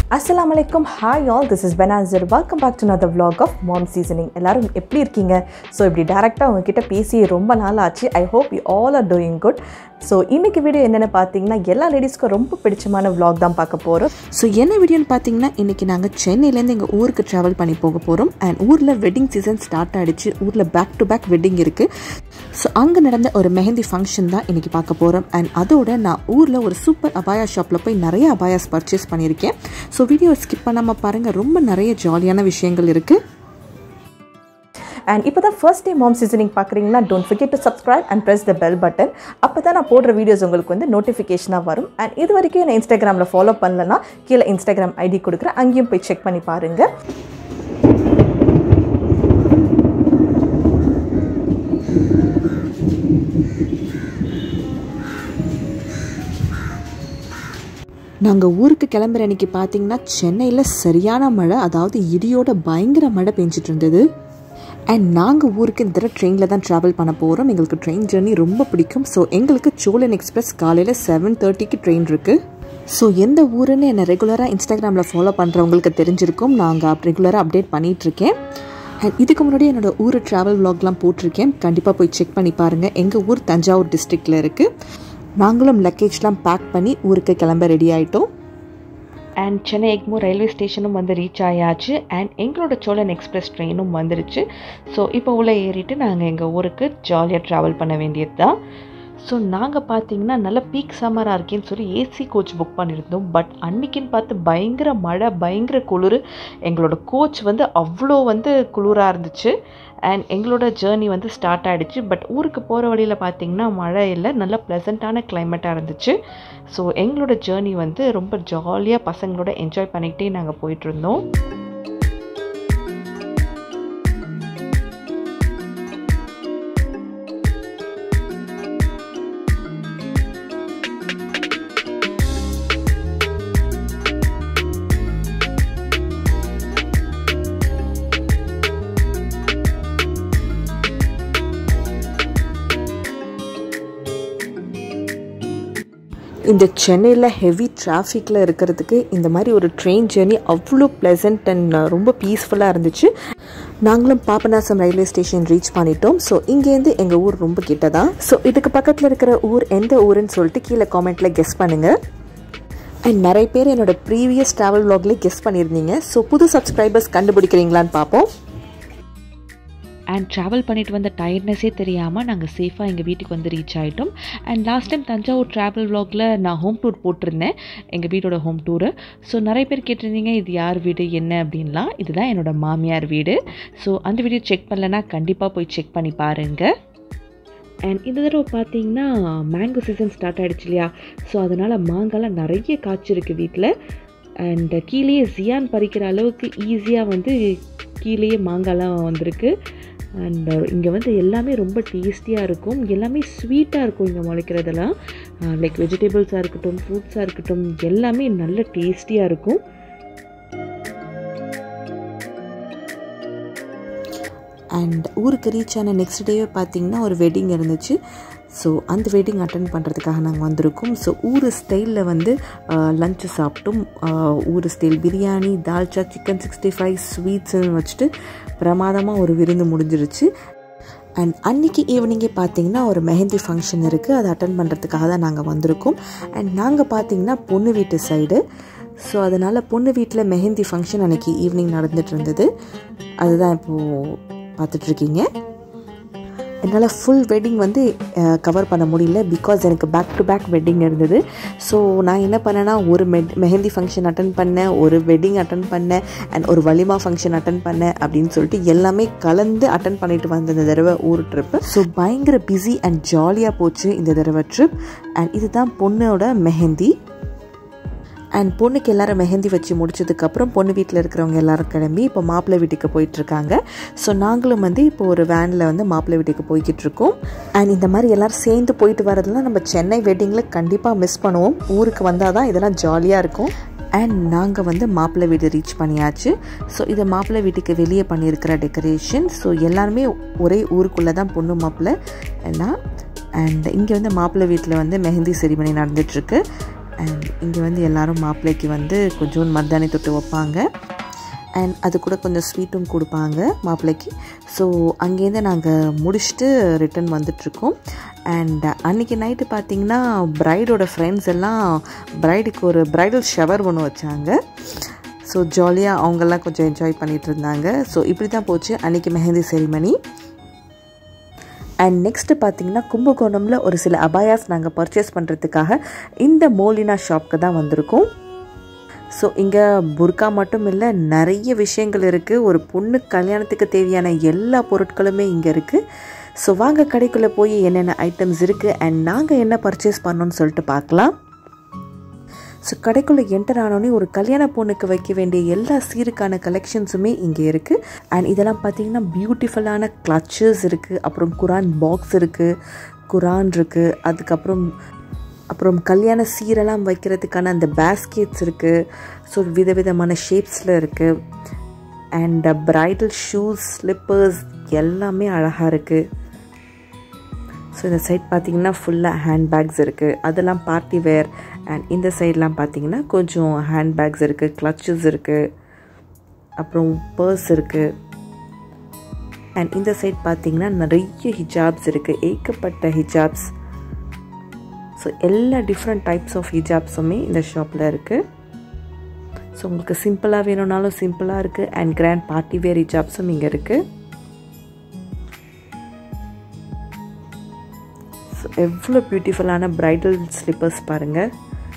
அஸ்ஸலாமு அலைக்கும் hi all this is Benazir welcome back to another vlog of mom seasoning எல்லாரும் எப்படி இருக்கீங்க ஸோ இப்படி டேரெக்டாக உங்ககிட்ட பேசி ரொம்ப நாள் ஆச்சு I hope you all are doing good so இன்னைக்கு வீடியோ என்னென்னு பார்த்தீங்கன்னா எல்லா லேடிஸ்க்கும் ரொம்ப பிடிச்சமான vlog தான் பார்க்க போகிறோம் ஸோ என்ன வீடியோன்னு பார்த்தீங்கன்னா இன்றைக்கி நாங்கள் சென்னையிலேருந்து எங்கள் ஊருக்கு ட்ராவல் பண்ணி போக போகிறோம் அண்ட் ஊரில் வெட்டிங் சீசன் ஸ்டார்ட் ஆகிடுச்சு ஊரில் பேக் டு பேக் வெட்டிங் இருக்குது ஸோ அங்கே நடந்த ஒரு மெஹந்தி ஃபங்க்ஷன் தான் இன்றைக்கி பார்க்க போகிறோம் அண்ட் அதோட நான் ஊரில் ஒரு சூப்பர் அபாயா ஷாப்பில் போய் நிறைய அபாயாஸ் பர்ச்சேஸ் பண்ணியிருக்கேன் ஸோ வீடியோ ஸ்கிப் பண்ணாமல் பாருங்கள் ரொம்ப நிறைய ஜாலியான விஷயங்கள் இருக்குது அண்ட் இப்போ தான் ஃபர்ஸ்ட் டே மாம் சீசனிங் பார்க்குறீங்கன்னா don't forget to subscribe and press the bell button அப்போ தான் நான் போடுற வீடியோஸ் உங்களுக்கு வந்து நோட்டிஃபிகேஷனாக வரும் அண்ட் இது வரைக்கும் என்ன இன்ஸ்டாகிராமில் ஃபாலோ பண்ணலன்னா கீழே இன்ஸ்டாகிராம் ஐடி கொடுக்குறேன் அங்கேயும் போய் செக் பண்ணி பாருங்கள் நாங்கள் ஊருக்கு கிளம்புற அன்னைக்கு பார்த்தீங்கன்னா சென்னையில் சரியான மழை அதாவது இடியோட பயங்கர மழை பெஞ்சிட்டு இருந்தது அண்ட் நாங்கள் ஊருக்கு இந்த தடவை ட்ரெயினில் தான் ட்ராவல் பண்ண போகிறோம் எங்களுக்கு ட்ரெயின் ஜர்னி ரொம்ப பிடிக்கும் ஸோ எங்களுக்கு சோழன் எக்ஸ்பிரஸ் காலையில் செவன் தேர்ட்டிக்கு ட்ரெயின் இருக்குது ஸோ எந்த ஊருன்னு என்னை ரெகுலராக இன்ஸ்டாகிராமில் ஃபாலோ பண்ணுறவங்களுக்கு தெரிஞ்சிருக்கும் நாங்கள் ரெகுலராக அப்டேட் பண்ணிகிட்ருக்கேன் அண்ட் இதுக்கு முன்னாடி என்னோடய ஊர் ட்ராவல் vlogலாம் போட்டிருக்கேன் கண்டிப்பாக போய் செக் பண்ணி பாருங்கள் எங்கள் ஊர் தஞ்சாவூர் டிஸ்ட்ரிக்டில் இருக்குது நாங்களும் லக்கேஜ்லாம் பேக் பண்ணி ஊருக்கு கிளம்ப ரெடி ஆகிட்டோம் அண்ட் சென்னை எக்மோர் ரயில்வே ஸ்டேஷனும் வந்து ரீச் ஆயாச்சு அண்ட் எங்களோட சோழன் எக்ஸ்பிரஸ் ட்ரெயினும் வந்துருச்சு ஸோ இப்போ உள்ளே ஏறிட்டு நாங்கள் எங்கள் ஊருக்கு ஜாலியாக ட்ராவல் பண்ண வேண்டியது தான் ஸோ நாங்கள் பார்த்தீங்கன்னா நல்ல பீக் சம்மராக இருக்கேன்னு சொல்லி ஏசி கோச் புக் பண்ணியிருந்தோம் பட் அன்னைக்குன்னு பார்த்து பயங்கர மழை பயங்கர குளிர் எங்களோட கோச் வந்து அவ்வளோ வந்து குளிராக இருந்துச்சு அண்ட் எங்களோட ஜேர்னி வந்து ஸ்டார்ட் ஆகிடுச்சு பட் ஊருக்கு போகிற வழியில் பார்த்தீங்கன்னா மழை இல்லை நல்ல ப்ளசண்ட்டான கிளைமேட்டாக இருந்துச்சு ஸோ எங்களோட ஜேர்னி வந்து ரொம்ப ஜாலியாக பசங்களோட என்ஜாய் பண்ணிக்கிட்டே நாங்கள் போயிட்டுருந்தோம் இந்த சென்னையில் ஹெவி டிராஃபிக்கில் இருக்கிறதுக்கு இந்த மாதிரி ஒரு ட்ரெயின் ஜேர்னி அவ்வளோ ப்ளசன்ட் அண்ட் ரொம்ப பீஸ்ஃபுல்லாக இருந்துச்சு நாங்களும் பாபநாசம் ரயில்வே ஸ்டேஷன் ரீச் பண்ணிட்டோம் ஸோ இங்கேருந்து எங்கள் ஊர் ரொம்ப கிட்ட தான் ஸோ இதுக்கு பக்கத்தில் இருக்கிற ஊர் எந்த ஊருன்னு சொல்லிட்டு கீழே காமெண்ட்டில் கெஸ் பண்ணுங்கள் அண்ட் நிறைய பேர் என்னோட ப்ரீவியஸ் ட்ராவல் vlogலேயே கெஸ் பண்ணியிருந்தீங்க ஸோ புது சப்ஸ்கிரைபர்ஸ் கண்டுபிடிக்கிறீங்களான்னு பார்ப்போம் அண்ட் ட்ராவல் பண்ணிட்டு வந்த டயர்ட்னஸே தெரியாமல் நாங்கள் சேஃபாக எங்கள் வீட்டுக்கு வந்து ரீச் ஆகிட்டோம் and last time Thanjavur travel vlogல நான் ஹோம் டூர் போட்டிருந்தேன் எங்கள் வீட்டோட ஹோம் டூரு ஸோ நிறைய பேர் கேட்டிருந்தீங்க இது யார் வீடு என்ன அப்படின்லாம் இதுதான் என்னோட மாமியார் வீடு ஸோ அந்த வீடியோ செக் பண்ணலன்னா கண்டிப்பாக போய் செக் பண்ணி பாருங்கள் அண்ட் இந்த தடவை பார்த்தீங்கன்னா மேங்கோ சீசன் ஸ்டார்ட் ஆகிடுச்சு இல்லையா ஸோ அதனால் மாங்காய்லாம் நிறைய காய்ச்சிருக்கு வீட்டில் அண்ட் கீழேயே ஜியான் பறிக்கிற அளவுக்கு ஈஸியாக வந்து கீழேயே மாங்காய்லாம் வந்திருக்கு அண்ட் இங்கே வந்து எல்லாமே ரொம்ப டேஸ்டியாக இருக்கும் எல்லாமே ஸ்வீட்டாக இருக்கும் இங்கே முளைக்கிறதெல்லாம் லைக் வெஜிடபிள்ஸாக இருக்கட்டும் ஃப்ரூட்ஸாக இருக்கட்டும் எல்லாமே நல்ல டேஸ்டியாக இருக்கும் அண்ட் ஊருக்கு ரீச் ஆன நெக்ஸ்ட் டேவே பார்த்தீங்கன்னா ஒரு வெட்டிங் இருந்துச்சு ஸோ அந்த வெட்டிங் அட்டன் பண்ணுறதுக்காக நாங்கள் வந்திருக்கோம் ஸோ ஊர் ஸ்டைலில் வந்து லஞ்சு சாப்பிட்டோம் ஆஹ், ஊர் style biryani dalcha chicken sixty five ஸ்வீட்ஸ்னு வச்சுட்டு பிரமாதமாக ஒரு விருந்து முடிஞ்சிருச்சு அண்ட் அன்றைக்கி ஈவினிங்கே பார்த்தீங்கன்னா ஒரு மெஹந்தி ஃபங்க்ஷன் இருக்குது அதை அட்டன் பண்ணுறதுக்காக தான் நாங்கள் வந்திருக்கோம் அண்ட் நாங்கள் பார்த்தீங்கன்னா பொண்ணு வீட்டு சைடு ஸோ அதனால் பொண்ணு வீட்டில் மெஹந்தி ஃபங்க்ஷன் அன்றைக்கி ஈவினிங் நடந்துட்டு இருந்தது அதுதான் இப்போது பார்த்துட்ருக்கீங்க என்னால் ஃபுல் வெட்டிங் வந்து கவர் பண்ண முடியல பிகாஸ் எனக்கு பேக் டு பேக் வெட்டிங் இருந்தது ஸோ நான் என்ன பண்ணேன்னா ஒரு மெட் மெஹந்தி ஃபங்க்ஷன் அட்டன் பண்ணேன் ஒரு வெட்டிங் அட்டன் பண்ணேன் அண்ட் ஒரு வலிமா ஃபங்க்ஷன் அட்டன் பண்ணேன் அப்படின்னு சொல்லிட்டு எல்லாமே கலந்து அட்டன் பண்ணிட்டு வந்த இந்த தடவை ஊர் ட்ரிப்பு ஸோ பயங்கர பிஸி அண்ட் ஜாலியாக போச்சு இந்த தடவை ட்ரிப் அண்ட் இதுதான் பொண்ணோட மெஹந்தி அண்ட் பொண்ணுக்கு எல்லாரும் மெஹந்தி வச்சு முடிச்சதுக்கப்புறம் பொண்ணு வீட்டில் இருக்கிறவங்க எல்லாரும் கிளம்பி இப்போ மாப்பிள்ளை வீட்டுக்கு போயிட்டுருக்காங்க ஸோ நாங்களும் வந்து இப்போ ஒரு வேனில் வந்து மாப்பிள்ளை வீட்டுக்கு போய்கிட்டு இருக்கோம் அண்ட் இந்த மாதிரி எல்லாரும் சேர்ந்து போயிட்டு வரதெல்லாம் நம்ம சென்னை வெட்டிங்கில் கண்டிப்பாக மிஸ் பண்ணுவோம் ஊருக்கு வந்தால் தான் இதெல்லாம் ஜாலியாக இருக்கும் அண்ட் நாங்கள் வந்து மாப்பிள்ளை வீடு ரீச் பண்ணியாச்சு ஸோ இது மாப்பிள்ளை வீட்டுக்கு வெளியே பண்ணியிருக்கிற டெக்கரேஷன் ஸோ எல்லாருமே ஒரே ஊருக்குள்ளே தான் பொண்ணு மாப்பிள்ளை எல்லாம் அண்ட் இங்கே வந்து மாப்பிள்ளை வீட்டில் வந்து மெஹந்தி செரிமனி நடந்துட்டுருக்கு அண்ட் இங்கே வந்து எல்லாரும் மாப்பிள்ளைக்கு வந்து கொஞ்சோண்டு மருதாணி தொட்டு வைப்பாங்க அண்ட் அது கூட கொஞ்சம் ஸ்வீட்டும் கொடுப்பாங்க மாப்பிள்ளைக்கு ஸோ அங்கேருந்து நாங்கள் முடிச்சுட்டு ரிட்டன் வந்துட்ருக்கோம் அண்ட் அன்றைக்கி நைட்டு பார்த்தீங்கன்னா ப்ரைடோட ஃப்ரெண்ட்ஸ் எல்லாம் ப்ரைடுக்கு ஒரு ப்ரைடல் ஷவர் ஒன்று வச்சாங்க ஸோ ஜாலியாக அவங்கெல்லாம் கொஞ்சம் என்ஜாய் பண்ணிகிட்டு இருந்தாங்க ஸோ இப்படி தான் போச்சு அன்றைக்கி மெஹந்தி செரிமனி அண்ட் நெக்ஸ்ட்டு பார்த்தீங்கன்னா கும்பகோணமில் ஒரு சில அபாயாஸ் நாங்கள் பர்ச்சேஸ் பண்ணுறதுக்காக இந்த மோலினா ஷாப்க்கு தான் வந்திருக்கோம் ஸோ இங்கே புர்கா மட்டும் இல்லை நிறைய விஷயங்கள் இருக்குது ஒரு பொண்ணு கல்யாணத்துக்கு தேவையான எல்லா பொருட்களுமே இங்கே இருக்குது ஸோ வாங்க கடைக்குள்ளே போய் என்னென்ன ஐட்டம்ஸ் இருக்குது அண்ட் நாங்கள் என்ன பர்ச்சேஸ் பண்ணோன்னு சொல்லிட்டு பார்க்கலாம் ஸோ கடைக்குள்ளே என்டர் ஆனோடனே ஒரு கல்யாண பொண்ணுக்கு வைக்க வேண்டிய எல்லா சீருக்கான கலெக்ஷன்ஸுமே இங்கே இருக்குது அண்ட் இதெல்லாம் பார்த்தீங்கன்னா பியூட்டிஃபுல்லான கிளச்சஸ் இருக்குது அப்புறம் குரான் பாக்ஸ் இருக்குது குரான் இருக்குது அதுக்கப்புறம் அப்புறம் கல்யாண சீரெல்லாம் வைக்கிறதுக்கான அந்த பேஸ்கெட்ஸ் இருக்குது ஸோ விதவிதமான ஷேப்ஸில் இருக்குது அண்ட் ப்ரைடல் ஷூஸ் ஸ்லிப்பர்ஸ் எல்லாமே அழகாக இருக்குது ஸோ இந்த சைட் பார்த்தீங்கன்னா ஃபுல்லாக ஹேண்ட்பேக்ஸ் இருக்குது அதெல்லாம் பார்ட்டி வேர் அண்ட் இந்த சைட்லாம் பார்த்தீங்கன்னா கொஞ்சம் ஹேண்ட்பேக்ஸ் இருக்குது கிளச்சஸ் இருக்குது அப்புறம் பர்ஸ் இருக்குது அண்ட் இந்த சைட் பார்த்தீங்கன்னா நிறைய ஹிஜாப்ஸ் இருக்குது ஏகப்பட்ட ஹிஜாப்ஸ் ஸோ எல்லா டிஃப்ரெண்ட் டைப்ஸ் ஆஃப் ஹிஜாப்ஸுமே இந்த ஷாப்பில் இருக்குது ஸோ உங்களுக்கு சிம்பிளாக வேணும்னாலும் சிம்பிளாக இருக்குது அண்ட் கிராண்ட் பார்ட்டி வேர் ஹிஜாப்ஸும் இங்கே இருக்குது ஸோ எவ்வளோ பியூட்டிஃபுல்லான ப்ரைடல் ஸ்லிப்பர்ஸ் பாருங்கள்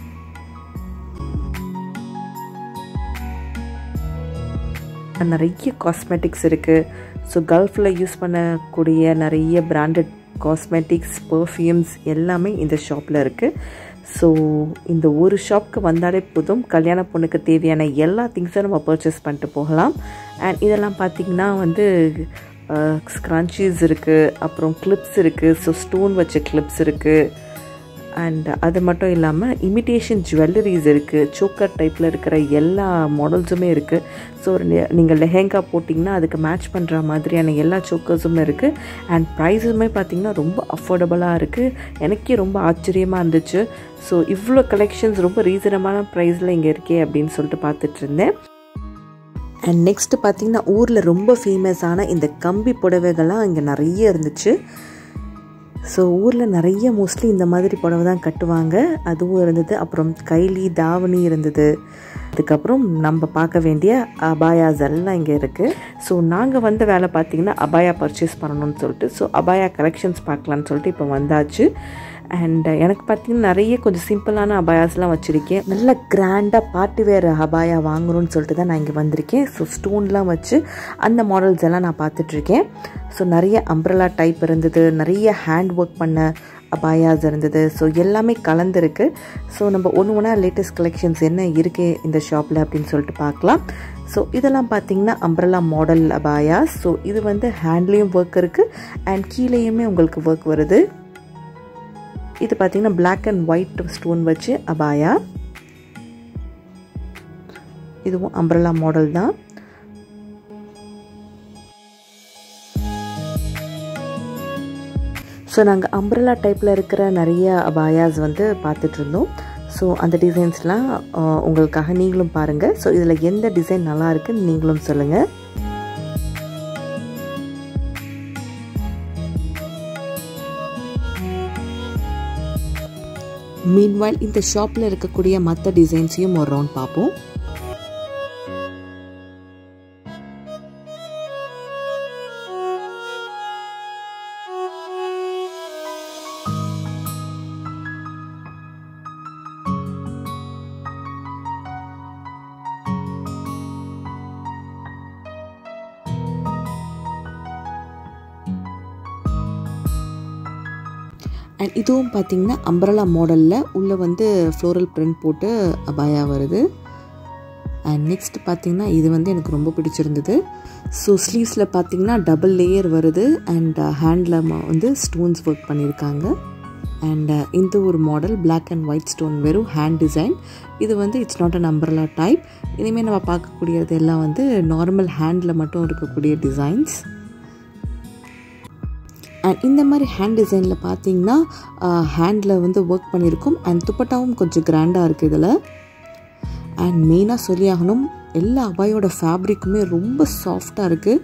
நிறைய காஸ்மெட்டிக்ஸ் இருக்குது ஸோ கல்ஃபில் யூஸ் பண்ணக்கூடிய நிறைய பிராண்டட் காஸ்மெட்டிக்ஸ் பர்ஃப்யூம்ஸ் எல்லாமே இந்த ஷாப்பில் இருக்குது ஸோ இந்த ஒரு ஷாப்க்கு வந்தாலே போதும் கல்யாண பொண்ணுக்கு தேவையான எல்லா திங்ஸும் நம்ம பர்ச்சேஸ் பண்ணிட்டு போகலாம் அண்ட் இதெல்லாம் பார்த்திங்கன்னா வந்து ஸ்க்ரன்ச்சீஸ் இருக்குது அப்புறம் கிளிப்ஸ் இருக்குது ஸோ ஸ்டோன் வச்ச கிளிப்ஸ் இருக்குது அண்ட் அது மட்டும் இல்லாமல் இமிட்டேஷன் ஜுவல்லரிஸ் இருக்குது சோக்கர் டைப்பில் இருக்கிற எல்லா மாடல்ஸுமே இருக்குது ஸோ நீங்கள் லெஹெங்கா போட்டிங்கன்னா அதுக்கு மேட்ச் பண்ணுற மாதிரியான எல்லா சோக்கர்ஸுமே இருக்குது அண்ட் ப்ரைஸுமே பார்த்திங்கன்னா ரொம்ப அஃபோர்டபுளாக இருக்குது எனக்கே ரொம்ப ஆச்சரியமாக இருந்துச்சு ஸோ இவ்வளோ கலெக்ஷன்ஸ் ரொம்ப ரீசனமான ப்ரைஸில் இங்கே இருக்கே அப்படின்னு சொல்லிட்டு பார்த்துட்டு இருந்தேன் அண்ட் நெக்ஸ்ட்டு பார்த்திங்கன்னா ஊரில் ரொம்ப ஃபேமஸான இந்த கம்பி புடவைகள்லாம் இங்கே நிறைய இருந்துச்சு ஸோ ஊரில் நிறைய மோஸ்ட்லி இந்த மாதிரி புடவை தான் கட்டுவாங்க அதுவும் இருந்தது அப்புறம் கைலி தாவணி இருந்தது அதுக்கப்புறம் நம்ம பார்க்க வேண்டிய அபாயாஸ் எல்லாம் இங்கே இருக்குது ஸோ நாங்கள் வந்த வேலை பார்த்திங்கன்னா அபாயா பர்ச்சேஸ் பண்ணணும்னு சொல்லிட்டு ஸோ அபாயா கலெக்ஷன்ஸ் பார்க்கலான்னு சொல்லிட்டு இப்போ வந்தாச்சு அண்ட் எனக்கு பார்த்திங்கன்னா நிறைய கொஞ்சம் சிம்பிளான அபாயாஸ்லாம் வச்சுருக்கேன் நல்ல கிராண்டாக பார்ட்டி வேர் அபாயா வாங்கணும்னு சொல்லிட்டு தான் நான் இங்கே வந்திருக்கேன் ஸோ ஸ்டோன்லாம் வச்சு அந்த மாடல்ஸ் எல்லாம் நான் பார்த்துட்ருக்கேன் ஸோ நிறைய அம்ப்ரலா டைப் இருந்தது நிறைய ஹேண்ட் ஒர்க் பண்ண அபாயாஸ் இருந்தது ஸோ எல்லாமே கலந்துருக்கு ஸோ நம்ம ஒன்று ஒன்றா லேட்டஸ்ட் கலெக்ஷன்ஸ் என்ன இருக்குது இந்த ஷாப்பில் அப்படின்னு சொல்லிட்டு பார்க்கலாம் ஸோ இதெல்லாம் பார்த்தீங்கன்னா அம்ப்ரலா மாடல் அபாயாஸ் ஸோ இது வந்து ஹேண்ட்லேயும் ஒர்க் இருக்குது அண்ட் கீழேயுமே உங்களுக்கு ஒர்க் வருது இது பார்த்தீங்கன்னா பிளாக் அண்ட் ஒயிட் ஸ்டோன் வச்சு அபாயா இதுவும் அம்ப்ரலா மாடல் தான் ஸோ நாங்கள் அம்ப்ரலா டைப்பில் இருக்கிற நிறைய அபாயாஸ் வந்து பார்த்துட்ருந்தோம் ஸோ அந்த டிசைன்ஸ்லாம் உங்களுக்காக நீங்களும் பாருங்கள் ஸோ இதில் எந்த டிசைன் நல்லா இருக்குன்னு நீங்களும் சொல்லுங்கள் மீன்வாயில் இந்த ஷாப்பில் இருக்கக்கூடிய மற்ற டிசைன்ஸையும் ஒரு ரவுண்ட் பார்ப்போம் அண்ட் இதுவும் பார்த்தீங்கன்னா அம்ப்ரலா மாடலில் உள்ளே வந்து ஃப்ளோரல் பிரிண்ட் போட்டு அபாயா வருது அண்ட் நெக்ஸ்ட் பார்த்தீங்கன்னா இது வந்து எனக்கு ரொம்ப பிடிச்சிருந்தது ஸோ ஸ்லீவ்ஸில் பார்த்தீங்கன்னா டபுள் லேயர் வருது அண்ட் ஹேண்டில் வந்து ஸ்டோன்ஸ் ஒர்க் பண்ணியிருக்காங்க அண்ட் இந்த ஒரு model black and white stone வெறும் ஹேண்ட் டிசைன் இது வந்து it's not an umbrella type இனிமேல் நம்ம பார்க்கக்கூடியது எல்லாம் வந்து நார்மல் ஹேண்டில் மட்டும் இருக்கக்கூடிய டிசைன்ஸ் அண்ட் இந்த மாதிரி ஹேண்ட் டிசைனில் பார்த்தீங்கன்னா ஹேண்டில் வந்து ஒர்க் பண்ணியிருக்கும் அண்ட் துப்பட்டாவும் கொஞ்சம் கிராண்டாக இருக்குது இதில் அண்ட் மெயினாக சொல்லி ஆகணும் எல்லா அபாயோட ஃபேப்ரிக்குமே ரொம்ப சாஃப்டாக இருக்குது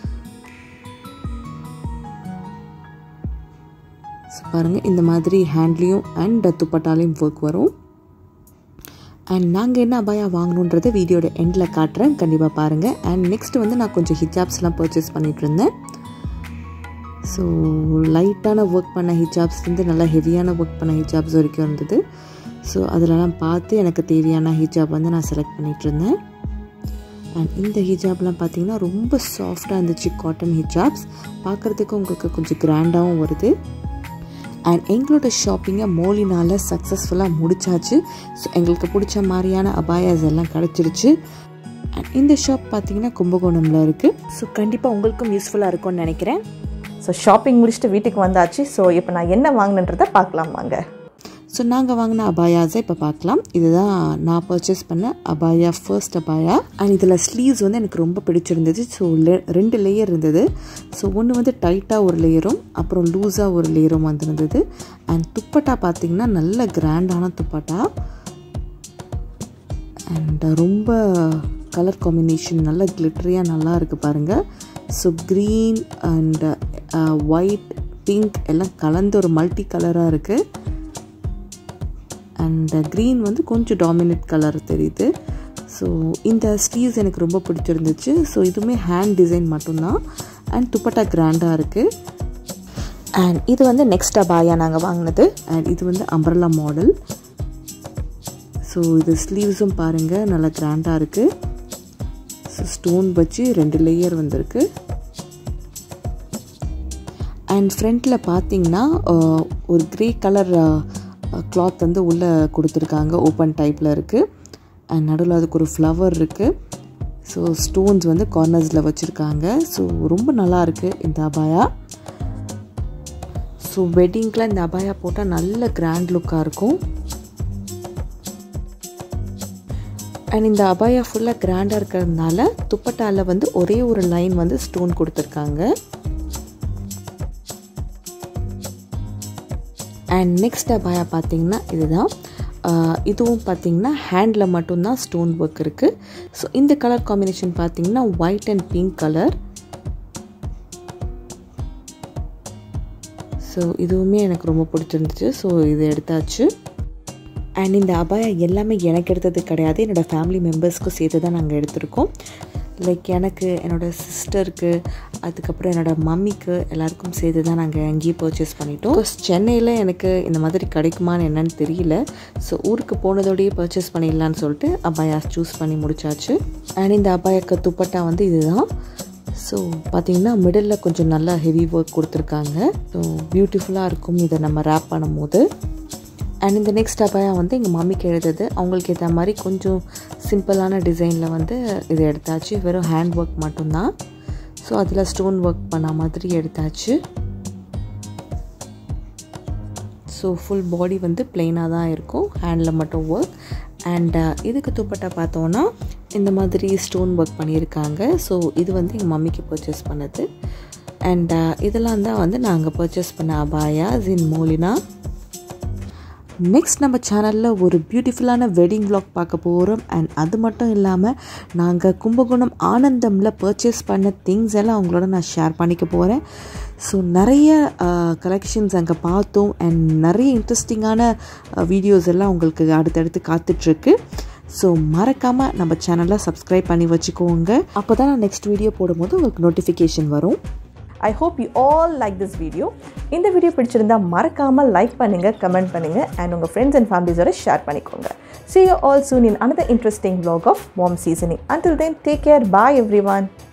பாருங்கள் இந்த மாதிரி ஹேண்ட்லேயும் அண்ட் துப்பட்டாலையும் ஒர்க் வரும் அண்ட் நாங்கள் என்ன அபாயா வாங்கணுன்றதை வீடியோட எண்டில் காட்டுறேன் கண்டிப்பாக பாருங்கள் அண்ட் நெக்ஸ்ட் வந்து நான் கொஞ்சம் ஹிஜாப்ஸ்லாம் பர்ச்சேஸ் பண்ணிகிட்டு இருந்தேன் ஸோ லைட்டான ஒர்க் பண்ண ஹிஜாப்ஸ்லேருந்து நல்லா ஹெவியான ஒர்க் பண்ண ஹிஜாப்ஸ் வரைக்கும் இருந்தது ஸோ அதிலலாம் பார்த்து எனக்கு தேவையான ஹிஜாப் வந்து நான் செலக்ட் பண்ணிகிட்டு இருந்தேன் அண்ட் இந்த ஹிஜாப்லாம் பார்த்தீங்கன்னா ரொம்ப சாஃப்டாக இருந்துச்சு காட்டன் ஹிஜாப்ஸ் பார்க்குறதுக்கு உங்களுக்கு கொஞ்சம் கிராண்டாகவும் வருது அண்ட் எங்களோட ஷாப்பிங்கை மோலினால் சக்ஸஸ்ஃபுல்லாக முடிச்சாச்சு ஸோ எங்களுக்கு பிடிச்ச மாதிரியான அபாயாஸ் எல்லாம் கிடச்சிருச்சு அண்ட் இந்த ஷாப் பார்த்தீங்கன்னா கும்பகோணமில் இருக்குது ஸோ கண்டிப்பாக உங்களுக்கும் யூஸ்ஃபுல்லாக இருக்கும்னு நினைக்கிறேன் ஸோ ஷாப்பிங் முடிச்சுட்டு வீட்டுக்கு வந்தாச்சு ஸோ இப்போ நான் என்ன வாங்கினன்றதை பார்க்கலாம் வாங்க ஸோ நாங்கள் வாங்கின அபாயாஸை இப்போ பார்க்கலாம் இதுதான் நான் பர்ச்சேஸ் பண்ண அபாயா ஃபர்ஸ்ட் அபாயா அண்ட் இதில் ஸ்லீவ்ஸ் வந்து எனக்கு ரொம்ப பிடிச்சிருந்தது ஸோ ரெண்டு லேயர் இருந்தது ஸோ ஒன்று வந்து டைட்டாக ஒரு லேயரும் அப்புறம் லூஸாக ஒரு லேயரும் வந்துருந்தது அண்ட் துப்பட்டா பார்த்திங்கன்னா நல்ல கிராண்டான துப்பட்டா அண்ட் ரொம்ப கலர் காம்பினேஷன் நல்ல கிளிட்டரியாக நல்லா இருக்குது பாருங்கள் so green and white pink எல்லாம் கலந்து ஒரு மல்டி கலராக இருக்குது அண்ட் க்ரீன் வந்து கொஞ்சம் டாமினேட் கலர் தெரியுது ஸோ இந்த ஸ்லீவ்ஸ் எனக்கு ரொம்ப பிடிச்சிருந்துச்சு ஸோ இதுவுமே ஹேண்ட் டிசைன் மட்டும்தான் அண்ட் துப்பட்டா கிராண்டாக இருக்குது அண்ட் இது வந்து நெக்ஸ்ட் அபாயா நாங்கள் வாங்கினது அண்ட் இது வந்து அம்பர்லா மாடல் ஸோ இது ஸ்லீவ்ஸும் பாருங்கள் நல்லா கிராண்டாக இருக்குது ஸோ ஸ்டோன் வச்சு ரெண்டு லேயர் வந்திருக்கு அண்ட் ஃப்ரண்ட்டில் பார்த்தீங்கன்னா ஒரு க்ரே கலர் கிளாத் வந்து உள்ளே கொடுத்துருக்காங்க ஓப்பன் டைப்பில் இருக்குது அண்ட் நடுவில் அதுக்கு ஒரு ஃப்ளவர் இருக்குது ஸோ ஸ்டோன்ஸ் வந்து கார்னர்ஸில் வச்சுருக்காங்க ஸோ ரொம்ப நல்லா இருக்குது இந்த அபாயா ஸோ வெட்டிங்க்கெலாம் இந்த அபாயா போட்டால் நல்ல கிராண்ட் லுக்காக இருக்கும் அண்ட் இந்த அபாயா ஃபுல்லாக கிராண்டாக இருக்கிறதுனால துப்பட்டாவில் வந்து ஒரே ஒரு லைன் வந்து ஸ்டோன் கொடுத்துருக்காங்க அண்ட் நெக்ஸ்ட் அபாயா பார்த்தீங்கன்னா இதுதான் இதுவும் பார்த்தீங்கன்னா ஹேண்டில் மட்டும்தான் ஸ்டோன் ஒர்க் இருக்குது ஸோ இந்த கலர் காம்பினேஷன் பார்த்தீங்கன்னா white and pink colour so இதுவுமே எனக்கு ரொம்ப பிடிச்சிருந்துச்சு ஸோ இது எடுத்தாச்சு அண்ட் இந்த அபாயா எல்லாமே எனக்கு எடுத்தது கிடையாது என்னோடய ஃபேமிலி மெம்பர்ஸ்க்கும் சேர்த்து தான் நாங்கள் எடுத்திருக்கோம் லைக் எனக்கு என்னோடய சிஸ்டருக்கு அதுக்கப்புறம் என்னோடய மம்மிக்கு எல்லாருக்கும் சேர்த்து தான் நாங்கள் அங்கேயே பர்ச்சேஸ் பண்ணிட்டோம் சென்னையில் எனக்கு இந்த மாதிரி கிடைக்குமான்னு என்னன்னு தெரியல ஸோ ஊருக்கு போனதோடையே பர்ச்சேஸ் பண்ணிடலான்னு சொல்லிட்டு அபாயாஸ் சூஸ் பண்ணி முடிச்சாச்சு அண்ட் இந்த அபாயக்க துப்பட்டா வந்து இதுதான் ஸோ பார்த்தீங்கன்னா மிடில் கொஞ்சம் நல்லா ஹெவி ஒர்க் கொடுத்துருக்காங்க ஸோ பியூட்டிஃபுல்லாக இருக்கும் இதை நம்ம ரேப் பண்ணும்போது அண்ட் இந்த நெக்ஸ்ட் அபாயா வந்து எங்கள் மம்மிக்கு எழுதுது அவங்களுக்கு ஏற்ற மாதிரி கொஞ்சம் சிம்பிளான டிசைனில் வந்து இது எடுத்தாச்சு வெறும் ஹேண்ட் ஒர்க் மட்டும்தான் ஸோ அதில் ஸ்டோன் ஒர்க் பண்ண மாதிரி எடுத்தாச்சு ஸோ ஃபுல் பாடி வந்து பிளெயினாக தான் இருக்கும் ஹேண்டில் மட்டும் ஒர்க் அண்ட் இதுக்கு துப்பட்டா பார்த்தோன்னா இந்த மாதிரி ஸ்டோன் ஒர்க் பண்ணியிருக்காங்க ஸோ இது வந்து எங்கள் மம்மிக்கு பர்ச்சேஸ் பண்ணது அண்ட் இதெல்லாம் தான் வந்து நாங்கள் பர்ச்சேஸ் பண்ண அபாயா ஜின் மோலினா நெக்ஸ்ட் நம்ம சேனலில் ஒரு பியூட்டிஃபுல்லான வெட்டிங் vlog பார்க்க போகிறோம் அண்ட் அது மட்டும் இல்லாமல் நாங்கள் கும்பகோணம் ஆனந்தமில் பர்ச்சேஸ் பண்ண திங்ஸ் எல்லாம் அவங்களோட நான் ஷேர் பண்ணிக்க போகிறேன் ஸோ நிறைய கலெக்ஷன்ஸ் அங்கே பார்த்தோம் அண்ட் நிறைய இன்ட்ரெஸ்டிங்கான வீடியோஸ் எல்லாம் உங்களுக்கு அடுத்தடுத்து காத்துட்ருக்கு ஸோ மறக்காமல் நம்ம சேனலை சப்ஸ்கிரைப் பண்ணி வச்சுக்கோங்க அப்போ தான் நான் நெக்ஸ்ட் வீடியோ போடும்போது உங்களுக்கு நோட்டிஃபிகேஷன் வரும் I hope you all like this video இந்த வீடியோ பிடிச்சிருந்தா மறக்காமல் லைக் பண்ணுங்கள் கமெண்ட் பண்ணுங்கள் அண்ட் உங்கள் ஃப்ரெண்ட்ஸ் அண்ட் ஃபேமிலிஸோட ஷேர் பண்ணிக்கோங்க see you all soon in another interesting vlog of mom seasoning until then take care bye everyone